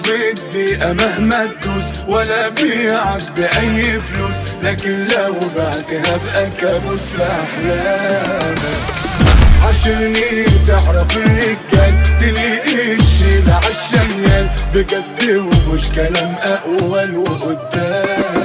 في الدقيقة مهما تدوس ولا بيعك بأي فلوس لكن لو بعتها بقى كابوس في أحلامك عشرني تعرف الرجال تلاقي الشيل عالشيال بجد ومش كلام أقوال وقدام